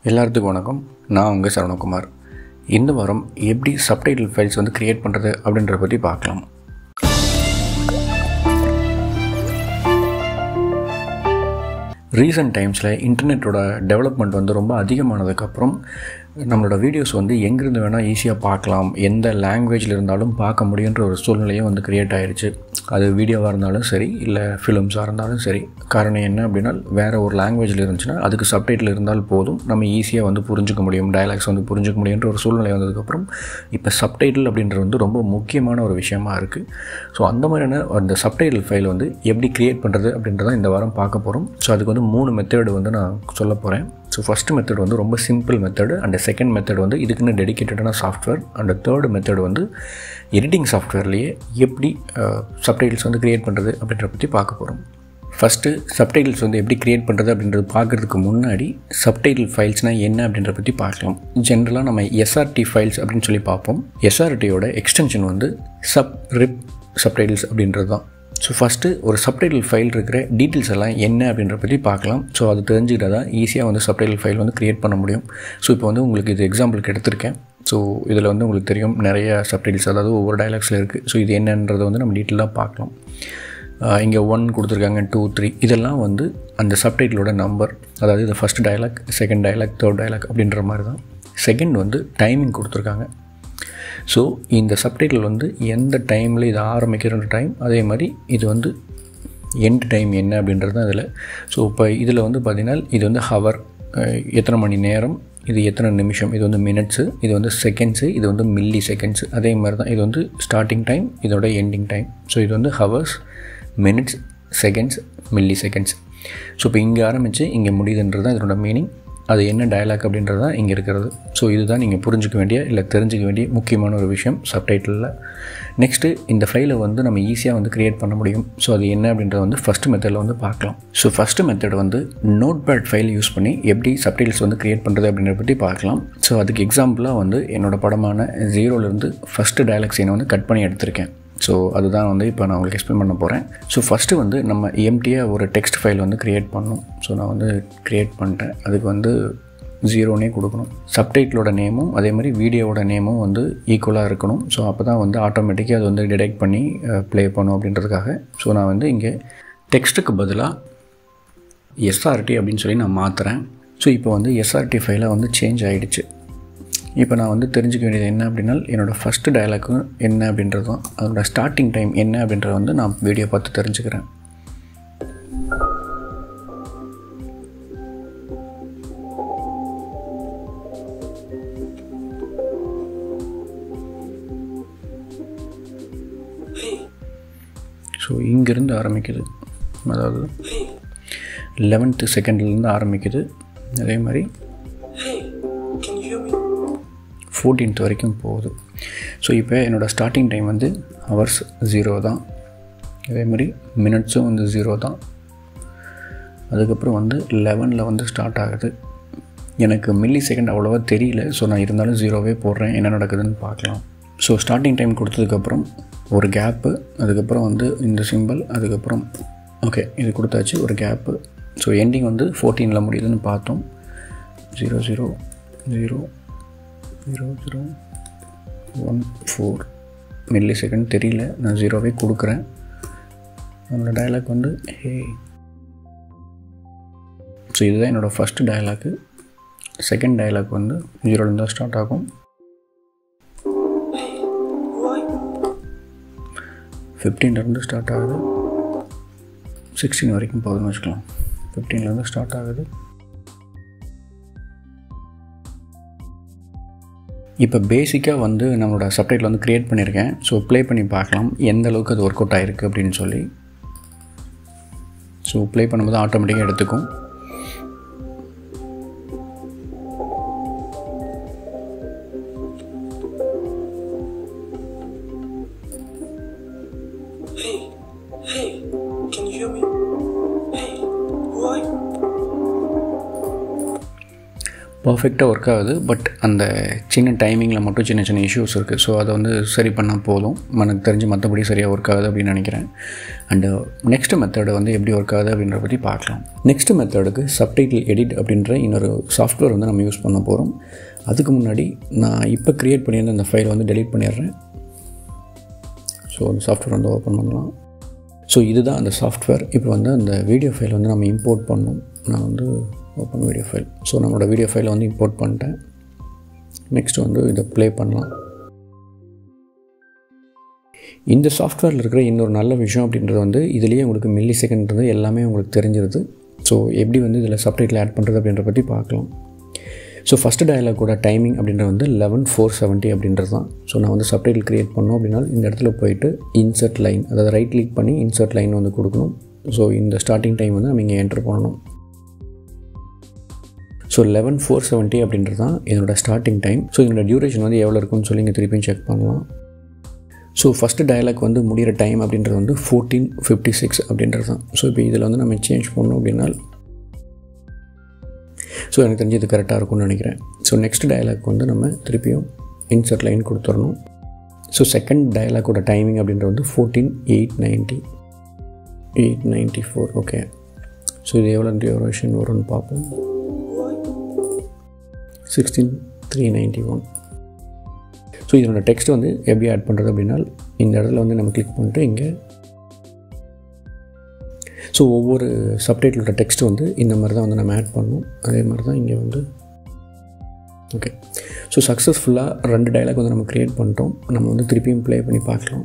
எல்லாத்துக்கும் வணக்கம் நான் உங்கள் சரவணகுமார் இந்த வாரம் எப்படி சப்டைட்டில் ஃபைல்ஸ் வந்து க்ரியேட் பண்ணுறது அப்படின்றத பற்றி பார்க்கலாம் ரீசெண்ட் டைம்ஸில் இன்டர்நெட்டோட டெவலப்மெண்ட் வந்து ரொம்ப அதிகமானதுக்கப்புறம் நம்மளோட வீடியோஸ் வந்து எங்கேருந்து வேணால் ஈஸியாக பார்க்கலாம் எந்த லாங்குவேஜில் இருந்தாலும் பார்க்க முடியுன்ற ஒரு சூழ்நிலையும் வந்து க்ரியேட் ஆயிடுச்சு அது வீடியோவாக இருந்தாலும் சரி இல்லை ஃபிலிம்ஸாக இருந்தாலும் சரி காரணம் என்ன அப்படின்னா வேறு ஒரு லாங்குவேஜில் இருந்துச்சுன்னா அதுக்கு சப்டைட்டில் இருந்தால் போதும் நம்ம ஈஸியாக வந்து புரிஞ்சுக்க முடியும் டயலாக்ஸ் வந்து புரிஞ்சுக்க முடியுன்ற ஒரு சூழ்நிலை வந்ததுக்கப்புறம் இப்போ சப்டைட்டில் அப்படின்றது வந்து ரொம்ப முக்கியமான ஒரு விஷயமா இருக்குது ஸோ அந்த மாதிரியான அந்த சப்டைட்டில் ஃபைல் வந்து எப்படி க்ரியேட் பண்ணுறது அப்படின்றத இந்த வாரம் பார்க்க போகிறோம் ஸோ அதுக்கு வந்து மூணு மெத்தேடு வந்து நான் சொல்ல போகிறேன் ஸோ ஃபஸ்ட்டு மெத்தட் வந்து ரொம்ப simple method and second method வந்து இதுக்குன்னு டெடிக்கேட்டடான சாஃப்ட்வேர் அண்ட் தேர்டு மெத்தட் வந்து எடிட்டிங் சாஃப்ட்வேர்லேயே எப்படி சப்டைட்டில்ஸ் வந்து க்ரியேட் பண்ணுறது அப்படின்றத பற்றி பார்க்க போகிறோம் ஃபஸ்ட்டு சப்டைட்டில்ஸ் வந்து எப்படி க்ரியேட் பண்ணுறது அப்படின்றது பார்க்குறதுக்கு முன்னாடி சப்டைட்டில் ஃபைல்ஸ்னால் என்ன அப்படின்றத பற்றி பார்க்கலாம் ஜென்ரலாக நம்ம எஸ்ஆர்டி ஃபைல்ஸ் அப்படின்னு சொல்லி பார்ப்போம் எஸ்ஆர்டியோட எக்ஸ்டென்ஷன் வந்து சப் ரிப் சப்டைட்டில்ஸ் அப்படின்றது தான் ஸோ ஃபஸ்ட்டு ஒரு சப்டைட்டில் ஃபைல் இருக்கிற டீட்டெயில்ஸ் எல்லாம் என்ன அப்படின்ற பற்றி பார்க்கலாம் ஸோ அது தெரிஞ்சுக்கிட்டா தான் ஈஸியாக வந்து சப்டைட்டில் ஃபைல் வந்து க்ரியேட் பண்ண முடியும் ஸோ இப்போ வந்து உங்களுக்கு இது எக்ஸாம்பிளுக்கு எடுத்திருக்கேன் ஸோ இதில் வந்து உங்களுக்கு தெரியும் நிறைய சப்டைட்டில்ஸ் அதாவது ஒவ்வொரு டைலாக்ஸில் இருக்குது ஸோ இது என்னன்றதை வந்து நம்ம டீட்டெயிலாக பார்க்கலாம் இங்கே ஒன் கொடுத்துருக்காங்க டூ த்ரீ இதெல்லாம் வந்து அந்த சப்டைட்டிலோட நம்பர் அதாவது இது first dialogue second dialogue third dialogue அப்படின்ற மாதிரி தான் செகண்ட் வந்து டைமிங் கொடுத்துருக்காங்க ஸோ இந்த சப்டைட்டில் வந்து எந்த டைமில் இது ஆரம்பிக்கிற டைம் அதே மாதிரி இது வந்து எண்ட் டைம் என்ன அப்படின்றது தான் இதில் ஸோ இப்போ இதில் வந்து பார்த்திங்கன்னா இது வந்து ஹவர் எத்தனை மணி நேரம் இது எத்தனை நிமிஷம் இது வந்து மினிட்ஸு இது வந்து செகண்ட்ஸு இது வந்து மில்லி செகண்ட்ஸு அதே மாதிரி தான் இது வந்து ஸ்டார்டிங் டைம் இதோட எண்டிங் டைம் ஸோ இது வந்து hours minutes seconds milliseconds so இப்போ இங்கே ஆரம்பித்து இங்கே முடியுதுன்றது தான் இதனோட மீனிங் அது என்ன டயலாக் அப்படின்றது தான் இங்கே இருக்கிறது ஸோ இதுதான் நீங்கள் புரிஞ்சிக்க வேண்டிய இல்லை தெரிஞ்சிக்க வேண்டிய முக்கியமான ஒரு விஷயம் சப்டைட்டிலில் நெக்ஸ்ட்டு இந்த ஃபைலை வந்து நம்ம ஈஸியாக வந்து க்ரியேட் பண்ண முடியும் ஸோ அது என்ன அப்படின்றத வந்து ஃபஸ்ட்டு மெத்தடில் வந்து பார்க்கலாம் ஸோ ஃபஸ்ட்டு மெத்தட் வந்து நோட் பேட் ஃபைல் யூஸ் பண்ணி எப்படி சப்டைட்டில்ஸ் வந்து க்ரியேட் பண்ணுறது அப்படின்றத பற்றி பார்க்கலாம் ஸோ அதுக்கு எக்ஸாம்பிளாக வந்து என்னோடய படமான ஜீரோலேருந்து ஃபஸ்ட்டு டயலாக் சீனை வந்து கட் பண்ணி எடுத்திருக்கேன் ஸோ அதுதான் வந்து இப்போ நான் உங்களுக்கு எக்ஸ்பிளைன் பண்ண போகிறேன் ஸோ ஃபஸ்ட்டு வந்து நம்ம எம்டியாக ஒரு டெக்ஸ்ட் ஃபைல் வந்து க்ரியேட் பண்ணணும் ஸோ நான் வந்து க்ரியேட் பண்ணிட்டேன் அதுக்கு வந்து ஜீரோனே கொடுக்கணும் சப்டைட்டிலோட நேமும் அதே மாதிரி வீடியோவோட நேமும் வந்து ஈக்குவலாக இருக்கணும் ஸோ அப்போ தான் வந்து ஆட்டோமேட்டிக்காக அது வந்து டிடெக்ட் பண்ணி ப்ளே பண்ணும் அப்படின்றதுக்காக ஸோ நான் வந்து இங்கே டெக்ஸ்ட்டுக்கு பதிலாக எஸ்ஆர்டி அப்படின்னு சொல்லி நான் மாற்றுறேன் ஸோ இப்போ வந்து எஸ்ஆர்டி ஃபைலாக வந்து சேஞ்ச் ஆகிடுச்சு இப்போ நான் வந்து தெரிஞ்சுக்க வேண்டியது என்ன அப்படின்னா என்னோடய ஃபஸ்ட்டு டயலாக்கும் என்ன அப்படின்றதும் அதோடய ஸ்டார்டிங் டைம் என்ன அப்படின்றத வந்து நான் வீடியோ பார்த்து தெரிஞ்சுக்கிறேன் ஸோ இங்கேருந்து ஆரம்பிக்குது அதாவது லெவன்த்து செகண்ட்லேருந்து ஆரம்பிக்குது அதே மாதிரி ஃபோர்டீன்த் வரைக்கும் போகுது ஸோ இப்போ என்னோடய ஸ்டார்டிங் டைம் வந்து ஹவர்ஸ் ஜீரோ தான் அதே மாதிரி மினிட்ஸும் வந்து ஜீரோ தான் அதுக்கப்புறம் வந்து லெவனில் வந்து ஸ்டார்ட் ஆகுது எனக்கு மில்லி செகண்ட் அவ்வளோவா தெரியல ஸோ நான் இருந்தாலும் ஜீரோவே போடுறேன் என்ன நடக்குதுன்னு பார்க்கலாம் ஸோ ஸ்டார்டிங் டைம் கொடுத்ததுக்கப்புறம் ஒரு கேப்பு அதுக்கப்புறம் வந்து இந்த சிம்பிள் அதுக்கப்புறம் ஓகே இது கொடுத்தாச்சு ஒரு கேப்பு ஸோ எண்டிங் வந்து ஃபோர்டீனில் முடியுதுன்னு பார்த்தோம் zero zero zero zero zero one four millisecond தெரியல நான் ஜீரோவே கொடுக்குறேன் என்னோடய டைலாக் வந்து ஹே ஸோ இதுதான் என்னோடய ஃபஸ்ட்டு டைலாக்கு செகண்ட் டைலாக் வந்து ஜீரோலேருந்து தான் ஸ்டார்ட் ஆகும் ஃபிஃப்டீன்லேருந்து ஸ்டார்ட் ஆகுது சிக்ஸ்டீன் வரைக்கும் போதும்னு வச்சுக்கலாம் ஃபிஃப்டீன்லேருந்து ஸ்டார்ட் ஆகுது இப்போ பேசிக்காக வந்து நம்மளோட சப்டைட்டில் வந்து க்ரியேட் பண்ணியிருக்கேன் ஸோ ப்ளே பண்ணி பார்க்கலாம் எந்த அளவுக்கு அது ஒர்க் அவுட் ஆகிருக்கு அப்படின்னு சொல்லி ஸோ ப்ளே பண்ணும்போது ஆட்டோமேட்டிக்காக எடுத்துக்கும் பர்ஃபெக்டாக ஒர்க் ஆகுது பட் அந்த சின்ன டைமிங்கில் மட்டும் சின்ன சின்ன இஷ்யூஸ் இருக்குது ஸோ அதை வந்து சரி பண்ணால் போதும் எனக்கு தெரிஞ்சு மற்றபடி சரியாக ஒர்க் ஆகுது அப்படின்னு நினைக்கிறேன் அண்டு நெக்ஸ்ட் மெத்தடு வந்து எப்படி ஒர்க் ஆகுது அப்படின்றத பற்றி பார்க்கலாம் நெக்ஸ்ட் மெத்தடுக்கு சப்டைட்டில் எடிட் அப்படின்ற இன்னொரு சாஃப்ட்வேர் வந்து நம்ம யூஸ் பண்ண போகிறோம் அதுக்கு முன்னாடி நான் இப்போ க்ரியேட் பண்ணியிருந்த அந்த ஃபைலை வந்து டெலீட் பண்ணிடுறேன் ஸோ அந்த சாஃப்ட்வேர் வந்து ஓப்பன் பண்ணலாம் ஸோ இதுதான் அந்த சாஃப்ட்வேர் இப்போ வந்து அந்த வீடியோ ஃபைல் வந்து நம்ம இம்போர்ட் பண்ணணும் நான் வந்து ஓப்பன் வீடியோ ஃபைல் ஸோ நம்மளோட வீடியோ ஃபைலை வந்து இம்போர்ட் பண்ணிட்டேன் நெக்ஸ்ட் வந்து இதை ப்ளே பண்ணலாம் இந்த சாஃப்ட்வேரில் இருக்கிற இன்னொரு நல்ல விஷயம் அப்படின்றது வந்து இதுலேயே உங்களுக்கு மில்லி செகண்ட்றது எல்லாமே உங்களுக்கு தெரிஞ்சிருது ஸோ எப்படி வந்து இதில் சப்டைட்டில் ஆட் பண்ணுறது அப்படின்றத பற்றி பார்க்கலாம் ஸோ ஃபஸ்ட்டு டயலாகோட டைமிங் அப்படின்றது வந்து லெவன் ஃபோர் செவன்ட்டி அப்படின்றது தான் ஸோ நான் வந்து சப்டைட்டில் க்ரியேட் பண்ணோம் அப்படின்னா இந்த இடத்துல போயிட்டு இன்சர்ட் லைன் அதாவது ரைட் கிளிக் பண்ணி இன்சர்ட் லைன் வந்து கொடுக்கணும் ஸோ இந்த ஸ்டார்டிங் டைம் வந்து நம்ம இங்கே என்டர் பண்ணணும் ஸோ லெவன் ஃபோர் செவன்ட்டி அப்படின்றது தான் என்னோடய ஸ்டார்டிங் டைம் ஸோ இதோட டியூரேஷன் வந்து எவ்வளோ இருக்குன்னு சொல்லி இங்கே திருப்பியும் செக் பண்ணலாம் ஸோ ஃபஸ்ட்டு டயலாக் வந்து முடிகிற டைம் அப்படின்றது வந்து ஃபோர்டீன் ஃபிஃப்டி சிக்ஸ் அப்படின்றது தான் ஸோ இப்போ இதில் வந்து நம்ம சேஞ்ச் பண்ணோம் அப்படின்னா ஸோ எனக்கு தெரிஞ்சு இது கரெக்டாக இருக்கும்னு நினைக்கிறேன் ஸோ நெக்ஸ்ட் டயலாக் வந்து நம்ம திருப்பியும் இன்சர்ட் லைன் கொடுத்துடணும் ஸோ செகண்ட் டயலாக்கோட டைமிங் அப்படின்றது வந்து fourteen eight ninety eight ninety four okay so இது எவ்வளோ டியூரேஷன் வரும்னு பார்ப்போம் sixteen three ninety one so இதனோட டெக்ஸ்ட் வந்து எப்படி ஆட் பண்ணுறது அப்படின்னா இந்த இடத்துல வந்து நம்ம கிளிக் பண்ணிட்டு இங்கே ஸோ ஒவ்வொரு சப்டைட்டிலோட டெக்ஸ்ட் வந்து இந்த மாதிரி தான் வந்து நம்ம ஆட் பண்ணணும் அதே மாதிரி தான் இங்கே வந்து ஓகே ஸோ சக்ஸஸ்ஃபுல்லாக ரெண்டு டைலாக் வந்து நம்ம க்ரியேட் பண்ணிட்டோம் நம்ம வந்து திருப்பியும் ப்ளே பண்ணி பார்க்கலாம்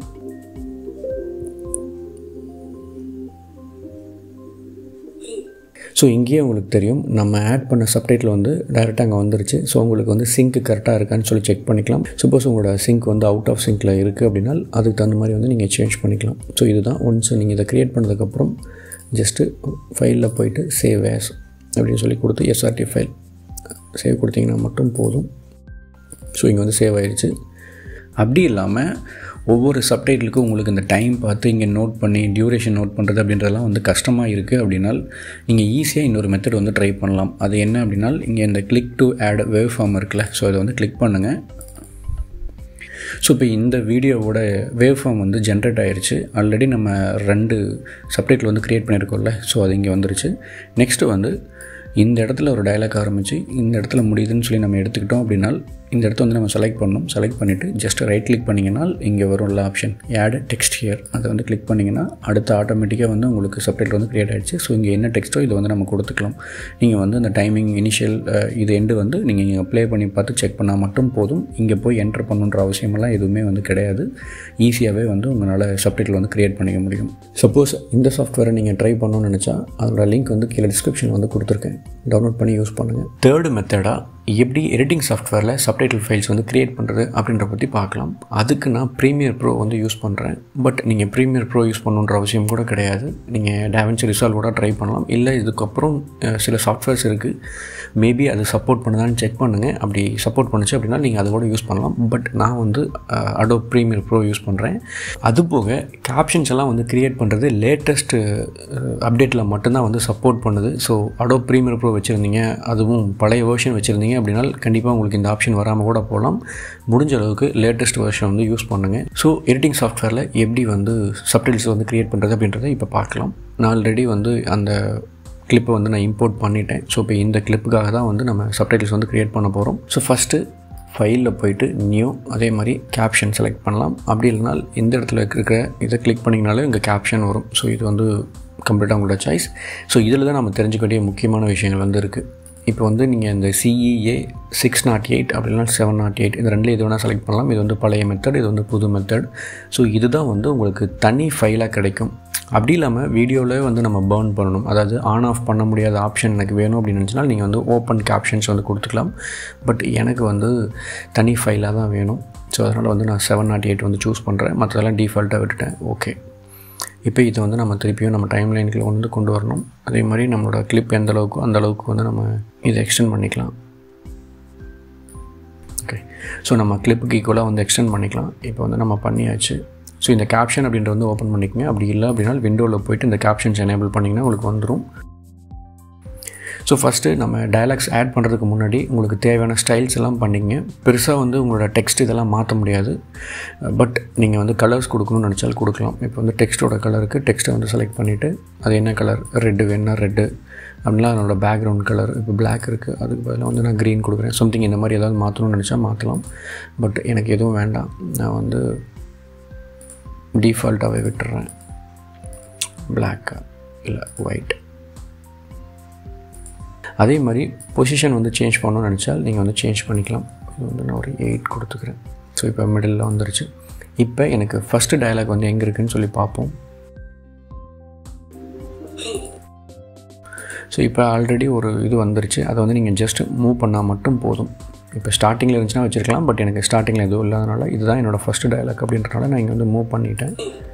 ஸோ இங்கேயே உங்களுக்கு தெரியும் நம்ம ஆட் பண்ண சப்டைட்டில் வந்து டைரெக்டாக அங்கே வந்துருச்சு ஸோ உங்களுக்கு வந்து சிங்க் கரெக்டாக இருக்கான்னு சொல்லி செக் பண்ணிக்கலாம் சப்போஸ் உங்களோட சிங்க் வந்து அவுட் ஆஃப் சிங்கில் இருக்குது அப்படின்னா அதுக்கு தகுந்த மாதிரி வந்து நீங்கள் சேஞ்ச் பண்ணிக்கலாம் ஸோ இதுதான் ஒன்ஸ் நீங்கள் இதை க்ரியேட் பண்ணதுக்கப்புறம் ஜஸ்ட்டு ஃபைலில் போயிட்டு சேவ் ஆஸ் அப்படின்னு சொல்லி கொடுத்து எஸ்ஆர்டி ஃபைல் சேவ் கொடுத்தீங்கன்னா மட்டும் போதும் ஸோ இங்கே வந்து சேவ் ஆயிடுச்சு அப்படி இல்லாமல் ஒவ்வொரு சப்டைட்டிலுக்கும் உங்களுக்கு இந்த டைம் பார்த்து இங்கே நோட் பண்ணி டியூரேஷன் நோட் பண்ணுறது அப்படின்றதெல்லாம் வந்து கஷ்டமாக இருக்குது அப்படின்னா நீங்கள் ஈஸியாக இன்னொரு மெத்தட் வந்து ட்ரை பண்ணலாம் அது என்ன அப்படின்னா இங்கே இந்த click to add waveform இருக்குல்ல ஸோ அதை வந்து கிளிக் பண்ணுங்கள் ஸோ இப்போ இந்த வீடியோவோட வேவ் ஃபார்ம் வந்து ஜென்ரேட் ஆயிடுச்சு ஆல்ரெடி நம்ம ரெண்டு சப்டைட்டில் வந்து க்ரியேட் பண்ணியிருக்கோம்ல ஸோ அது இங்கே வந்துருச்சு நெக்ஸ்ட்டு வந்து இந்த இடத்துல ஒரு டைலாக் ஆரம்பித்து இந்த இடத்துல முடியுதுன்னு சொல்லி நம்ம எடுத்துக்கிட்டோம் அப்படின்னா இந்த இடத்த வந்து நம்ம செலக்ட் பண்ணணும் செலக்ட் பண்ணிவிட்டு ஜஸ்ட் ரைட் கிளிக் பண்ணிங்கன்னா இங்கே வரும்ல ஆப்ஷன் ஆட் டெக்ஸ்ட் ஹியர் அதை வந்து கிளிக் பண்ணிங்கன்னா அடுத்து ஆட்டோமேட்டிக்காக வந்து உங்களுக்கு சப்டைட்டில் வந்து க்ரியேட் ஆகிடுச்சு ஸோ இங்கே என்ன டெக்ஸ்ட்டோ இதை வந்து நம்ம கொடுத்துக்கலாம் நீங்கள் வந்து அந்த டைமிங் இனிஷியல் இது எண்டு வந்து நீங்கள் இங்கே ப்ளே பண்ணி பார்த்து செக் பண்ணால் மட்டும் போதும் இங்கே போய் என்டர் பண்ணுன்ற அவசியமெல்லாம் எதுவுமே வந்து கிடையாது ஈஸியாகவே வந்து உங்களால் சப்டைட்டில் வந்து க்ரியேட் பண்ணிக்க முடியும் சப்போஸ் இந்த சாஃப்ட்வேரை நீங்கள் ட்ரை பண்ணணும்னு நினச்சா அதோட லிங்க் வந்து கீழே டிஸ்கிரிப்ஷன் வந்து கொடுத்துருக்கேன் டவுன்லோட் பண்ணி யூஸ் பண்ணுங்கள் தேர்டு மெத்தடாக எப்படி எடிட்டிங் சாஃப்ட்வேரில் சப்டைட்டில் ஃபைல்ஸ் வந்து க்ரியேட் பண்ணுறது அப்படின்ற பற்றி பார்க்கலாம் அதுக்கு நான் ப்ரீமியர் ப்ரோ வந்து யூஸ் பண்ணுறேன் பட் நீங்கள் ப்ரீமியர் ப்ரோ யூஸ் பண்ணணுன்ற அவசியம் கூட கிடையாது நீங்கள் டேவன்சி ரிசால்வ் கூட ட்ரை பண்ணலாம் இல்லை இதுக்கப்புறம் சில சாஃப்ட்வேர்ஸ் இருக்குது மேபி அது சப்போர்ட் பண்ணுதான்னு செக் பண்ணுங்கள் அப்படி சப்போர்ட் பண்ணுச்சு அப்படின்னா நீங்கள் அதை கூட யூஸ் பண்ணலாம் பட் நான் வந்து அடோ ப்ரீமியர் ப்ரோ யூஸ் பண்ணுறேன் அது போக கேப்ஷன்ஸ் எல்லாம் வந்து க்ரியேட் பண்ணுறது லேட்டஸ்ட்டு அப்டேட்டில் மட்டும்தான் வந்து சப்போர்ட் பண்ணுது ஸோ அடோ ப்ரீமியர் ப்ரோ வச்சுருந்தீங்க அதுவும் பழைய வேர்ஷன் வச்சுருந்தீங்க அப்படின்னா கண்டிப்பாக உங்களுக்கு இந்த ஆப்ஷன் வராமல் கூட போகலாம் முடிஞ்ச அளவுக்கு லேட்டஸ்ட் வெர்ஷன் வந்து யூஸ் பண்ணுங்கள் ஸோ எடிட்டிங் சாஃப்ட்வேரில் எப்படி வந்து சப்டைல்ஸ் வந்து க்ரியேட் பண்ணுறது அப்படின்றத இப்போ பார்க்கலாம் நான் ஆல்ரெடி வந்து அந்த கிளிப்பை வந்து நான் இம்போர்ட் பண்ணிட்டேன் ஸோ இப்போ இந்த கிளிப்புக்காக தான் வந்து நம்ம சப்டைட்டில்ஸ் வந்து க்ரியேட் பண்ண போகிறோம் ஸோ ஃபஸ்ட்டு ஃபைலில் போயிட்டு நியூ அதே மாதிரி கேப்ஷன் செலக்ட் பண்ணலாம் அப்படி இல்லைனா இந்த இடத்துல இருக்கிற இதை கிளிக் பண்ணிங்கனாலே இங்கே கேப்ஷன் வரும் ஸோ இது வந்து கம்ப்ளீட்டாக உங்களோட சாய்ஸ் ஸோ இதில் தான் நம்ம தெரிஞ்சுக்க வேண்டிய முக்கியமான விஷயங்கள் வந்து இருக்குது இப்போ வந்து நீங்கள் இந்த சிஇஏ சிக்ஸ் நாட் எயிட் அப்படின்னா செவன் நாட் எயிட் இந்த ரெண்டில் எது வேணால் செலக்ட் பண்ணலாம் இது வந்து பழைய மெத்தட் இது வந்து புது மெத்தட் ஸோ இதுதான் வந்து உங்களுக்கு தனி ஃபைலாக கிடைக்கும் அப்படி இல்லாமல் வீடியோவில் வந்து நம்ம பேர்ன் பண்ணணும் அதாவது ஆன் ஆஃப் பண்ண முடியாத ஆப்ஷன் எனக்கு வேணும் அப்படின்னு நினச்சினால் நீங்கள் வந்து ஓப்பன் கேப்ஷன்ஸ் வந்து கொடுத்துக்கலாம் பட் எனக்கு வந்து தனி ஃபைலாக தான் வேணும் ஸோ அதனால் வந்து நான் செவன் நாட் எயிட் வந்து சூஸ் பண்ணுறேன் மற்றதெல்லாம் டிஃபால்ட்டாக விட்டுட்டேன் ஓகே இப்போ இதை வந்து நம்ம திருப்பியும் நம்ம டைம் லைனுக்குள்ள வந்து கொண்டு வரணும் அதே மாதிரி நம்மளோட கிளிப் எந்த அளவுக்கோ அந்த அளவுக்கு வந்து நம்ம இதை எக்ஸ்டெண்ட் பண்ணிக்கலாம் ஓகே ஸோ நம்ம கிளிப்புக்கு ஈக்குவலாக வந்து எக்ஸ்டெண்ட் பண்ணிக்கலாம் இப்போ வந்து நம்ம பண்ணியாச்சு ஸோ இந்த கேப்ஷன் அப்படின்றது வந்து ஓப்பன் பண்ணிக்கோங்க அப்படி இல்லை அப்படின்னா விண்டோவில் போயிட்டு இந்த கேப்ஷன்ஸ் எனேபிள் பண்ணிங்கன்னா உங்களுக்கு வந்துடும் ஸோ ஃபஸ்ட்டு நம்ம டயலாக்ஸ் ஆட் பண்ணுறதுக்கு முன்னாடி உங்களுக்கு தேவையான ஸ்டைல்ஸ் எல்லாம் பண்ணிங்க பெருசாக வந்து உங்களோட டெக்ஸ்ட் இதெல்லாம் மாற்ற முடியாது பட் நீங்கள் வந்து கலர்ஸ் கொடுக்கணும்னு நினச்சாலும் கொடுக்கலாம் இப்போ வந்து டெக்ஸ்ட்டோட கலருக்கு டெக்ஸ்ட்டை வந்து செலக்ட் பண்ணிவிட்டு அது என்ன கலர் ரெட்டு வேணா ரெட்டு அப்படின்னா அதனோட பேக்ரவுண்ட் கலர் இப்போ பிளாக் இருக்குது அதுக்கு பதிலாக வந்து நான் க்ரீன் கொடுக்குறேன் சம்திங் இந்த மாதிரி ஏதாவது மாற்றணும்னு நினச்சா மாற்றலாம் பட் எனக்கு எதுவும் வேண்டாம் நான் வந்து டிஃபால்ட்டாகவே விட்டுறேன் பிளாக்கா இல்லை ஒயிட் அதே மாதிரி பொசிஷன் வந்து சேஞ்ச் பண்ணணும்னு நினச்சால் நீங்கள் வந்து சேஞ்ச் பண்ணிக்கலாம் இது வந்து நான் ஒரு எயிட் கொடுத்துக்கிறேன் ஸோ இப்போ மிடில் வந்துருச்சு இப்போ எனக்கு ஃபஸ்ட்டு டயலாக் வந்து எங்கே இருக்குதுன்னு சொல்லி பார்ப்போம் ஸோ இப்போ ஆல்ரெடி ஒரு இது வந்துருச்சு அதை வந்து நீங்கள் ஜஸ்ட் மூவ் பண்ணால் மட்டும் போதும் இப்போ ஸ்டார்டிங்கில் இருந்துச்சுன்னா வச்சுருக்கலாம் பட் எனக்கு ஸ்டார்டிங்கில் எதுவும் இல்லாதனால இதுதான் என்னோடய ஃபஸ்ட்டு டயலாக் அப்படின்றனால நான் இங்கே வந்து மூவ் பண்ணிட்டேன்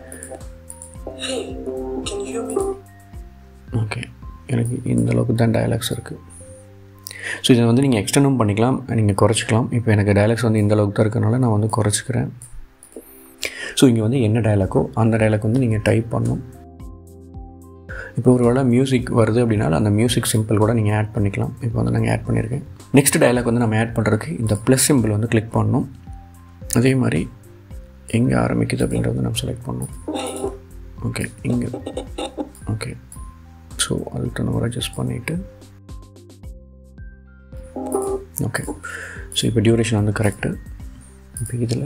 ஓகே எனக்கு இந்த அளவுக்கு தான் டயலாக்ஸ் இருக்குது ஸோ இதை வந்து நீங்கள் எக்ஸ்டெண்டும் பண்ணிக்கலாம் நீங்கள் குறைச்சிக்கலாம் இப்போ எனக்கு டயலாக்ஸ் வந்து இந்த அளவுக்கு தான் இருக்கனால நான் வந்து குறைச்சிக்கிறேன் ஸோ இங்கே வந்து என்ன டயலாக்கோ அந்த டயலாக் வந்து நீங்கள் டைப் பண்ணணும் இப்போ ஒரு வேளை மியூசிக் வருது அப்படின்னா அந்த மியூசிக் சிம்பிள் கூட நீங்கள் ஆட் பண்ணிக்கலாம் இப்போ வந்து நாங்கள் ஆட் பண்ணியிருக்கேன் நெக்ஸ்ட் டயலாக் வந்து நம்ம ஆட் பண்ணுறதுக்கு இந்த ப்ளஸ் சிம்பிள் வந்து கிளிக் பண்ணணும் அதே மாதிரி எங்கே ஆரம்பிக்குது அப்படின்றத நம்ம செலக்ட் பண்ணணும் ஓகே இங்கே ஓகே ஸோ அதுக்கு தகுந்த மாதிரி அட்ஜஸ்ட் பண்ணிவிட்டு ஓகே ஸோ இப்போ டியூரேஷன் வந்து கரெக்டு இப்போ இதில்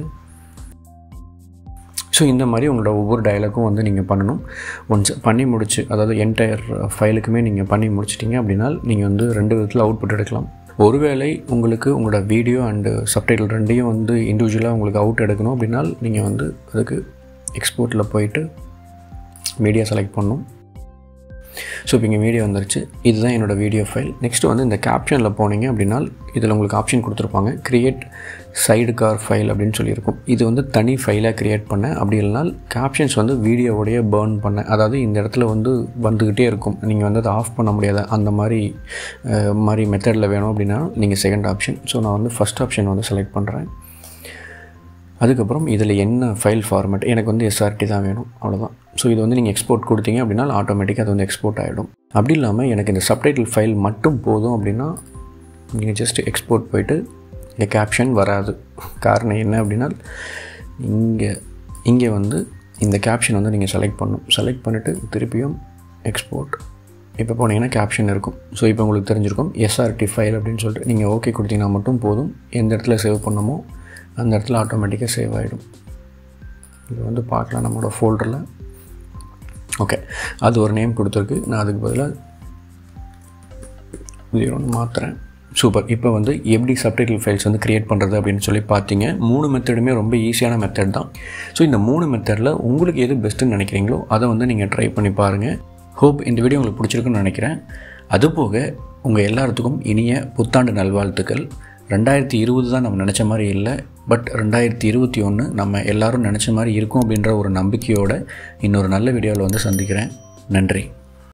ஸோ இந்த மாதிரி உங்களோட ஒவ்வொரு டயலாக்கும் வந்து நீங்கள் பண்ணணும் ஒன்ஸ் பண்ணி முடிச்சு அதாவது என்டையர் ஃபைலுக்குமே நீங்கள் பண்ணி முடிச்சிட்டிங்க அப்படின்னா நீங்கள் வந்து ரெண்டு விதத்தில் அவுட்புட் எடுக்கலாம் ஒருவேளை உங்களுக்கு உங்களோட வீடியோ அண்டு சப்டைட்டில் ரெண்டையும் வந்து இண்டிவிஜுவலாக உங்களுக்கு அவுட் எடுக்கணும் அப்படின்னா நீங்கள் வந்து அதுக்கு எக்ஸ்போர்ட்டில் போயிட்டு மீடியா செலக்ட் பண்ணணும் ஸோ இப்போ இங்கே வீடியோ வந்துருச்சு இதுதான் என்னோடய வீடியோ ஃபைல் நெக்ஸ்ட்டு வந்து இந்த கேப்ஷனில் போனீங்க அப்படின்னா இதில் உங்களுக்கு ஆப்ஷன் கொடுத்துருப்பாங்க க்ரியேட் சைடு கார் ஃபைல் அப்படின்னு சொல்லியிருக்கும் இது வந்து தனி ஃபைலாக க்ரியேட் பண்ணேன் அப்படி இல்லைனால் கேப்ஷன்ஸ் வந்து வீடியோவோடைய பேர்ன் பண்ணேன் அதாவது இந்த இடத்துல வந்து வந்துக்கிட்டே இருக்கும் நீங்கள் வந்து அதை ஆஃப் பண்ண முடியாத அந்த மாதிரி மாதிரி மெத்தடில் வேணும் அப்படின்னா நீங்கள் செகண்ட் ஆப்ஷன் ஸோ நான் வந்து ஃபஸ்ட் ஆப்ஷன் வந்து செலக்ட் பண்ணுறேன் அதுக்கப்புறம் இதில் என்ன ஃபைல் ஃபார்மேட் எனக்கு வந்து எஸ்ஆர்டி தான் வேணும் அவ்வளோதான் ஸோ இது வந்து நீங்கள் எக்ஸ்போர்ட் கொடுத்தீங்க அப்படின்னா ஆட்டோமேட்டிக்காக அது வந்து எக்ஸ்போர்ட் ஆகிடும் அப்படி இல்லாமல் எனக்கு இந்த சப்டைட்டில் ஃபைல் மட்டும் போதும் அப்படின்னா நீங்கள் ஜஸ்ட் எக்ஸ்போர்ட் போயிட்டு இந்த கேப்ஷன் வராது காரணம் என்ன அப்படின்னா இங்கே இங்கே வந்து இந்த கேப்ஷன் வந்து நீங்கள் செலக்ட் பண்ணணும் செலக்ட் பண்ணிவிட்டு திருப்பியும் எக்ஸ்போர்ட் இப்போ போனீங்கன்னா கேப்ஷன் இருக்கும் ஸோ இப்போ உங்களுக்கு தெரிஞ்சிருக்கும் எஸ்ஆர்டி ஃபைல் அப்படின்னு சொல்லிட்டு நீங்கள் ஓகே கொடுத்தீங்கன்னா மட்டும் போதும் எந்த இடத்துல சேவ் பண்ணமோ அந்த இடத்துல ஆட்டோமேட்டிக்காக சேவ் ஆகிடும் இது வந்து பார்க்கலாம் நம்மளோட ஃபோல்டரில் ஓகே அது ஒரு நேம் கொடுத்துருக்கு நான் அதுக்கு பதிலாக ஜீரோன்னு மாற்றுறேன் சூப்பர் இப்போ வந்து எப்படி சப்டைட்டில் ஃபைல்ஸ் வந்து க்ரியேட் பண்ணுறது அப்படின்னு சொல்லி பார்த்தீங்க மூணு மெத்தடுமே ரொம்ப ஈஸியான மெத்தட் தான் ஸோ இந்த மூணு மெத்தடில் உங்களுக்கு எது பெஸ்ட்டுன்னு நினைக்கிறீங்களோ அதை வந்து நீங்கள் ட்ரை பண்ணி பாருங்கள் ஹோப் இந்த வீடியோ உங்களுக்கு பிடிச்சிருக்குன்னு நினைக்கிறேன் அதுபோக உங்கள் எல்லாத்துக்கும் இனிய புத்தாண்டு நல்வாழ்த்துக்கள் ரெண்டாயிரத்தி இருபது தான் நம்ம நினச்ச மாதிரி இல்லை பட் ரெண்டாயிரத்தி இருபத்தி ஒன்று நம்ம எல்லோரும் நினச்ச மாதிரி இருக்கும் அப்படின்ற ஒரு நம்பிக்கையோடு இன்னொரு நல்ல வீடியோவில் வந்து சந்திக்கிறேன் நன்றி